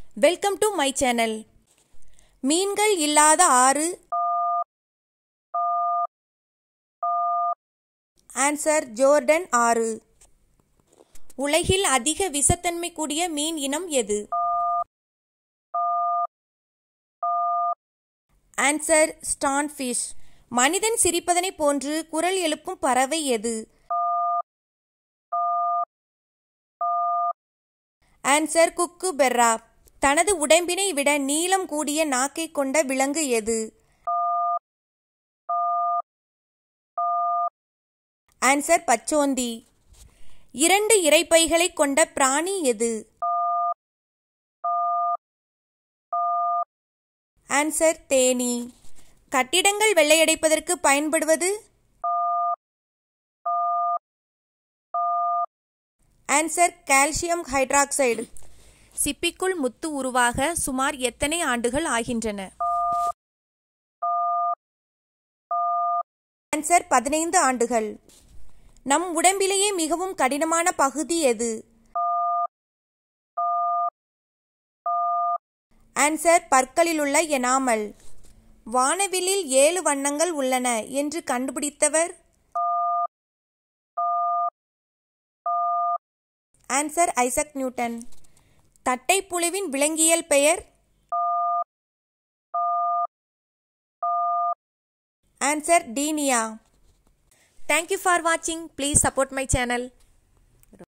welcome to my channel மீன்கள் இல்லாத ஆறு ஆன்சர் ஜோர்டன் ஆறு உலகில் அதிக விஷத்தன்மை கூடிய மீன் இனம் எது ஆன்சர் ஸ்டான்ஃபிஷ் மனிதன் சிரிப்பதனை போன்று குரல் எழுப்பும் பறவை எது ஆன்சர் குக்கு பெர்ரா தனது உடம்பினை விட நீளம் கூடிய நாக்கை கொண்ட விலங்கு எது ஆன்சர் பச்சோந்தி இரண்டு இரைப்பைகளை கொண்ட பிராணி எது ஆன்சர் தேனி கட்டிடங்கள் வெள்ளையடைப்பதற்கு பயன்படுவது ஆன்சர் கால்சியம் ஹைட்ராக்சைடு சிப்பிக்குள் முத்து உருவாக சுமார் எத்தனை ஆண்டுகள் ஆகின்றன ஆன்சர் பதினைந்து ஆண்டுகள் நம் உடம்பிலேயே மிகவும் கடினமான பகுதி எது ஆன்சர் பற்களிலுள்ள எனாமல் வானவில்லில் ஏழு வண்ணங்கள் உள்ளன என்று கண்டுபிடித்தவர் ஆன்சர் ஐசக் நியூட்டன் தட்டைப்புழுவின் விலங்கியல் பெயர் ஆன்சர் டீனியா தேங்க்யூ ஃபார் வாட்சிங் ப்ளீஸ் சப்போர்ட் மை சேனல்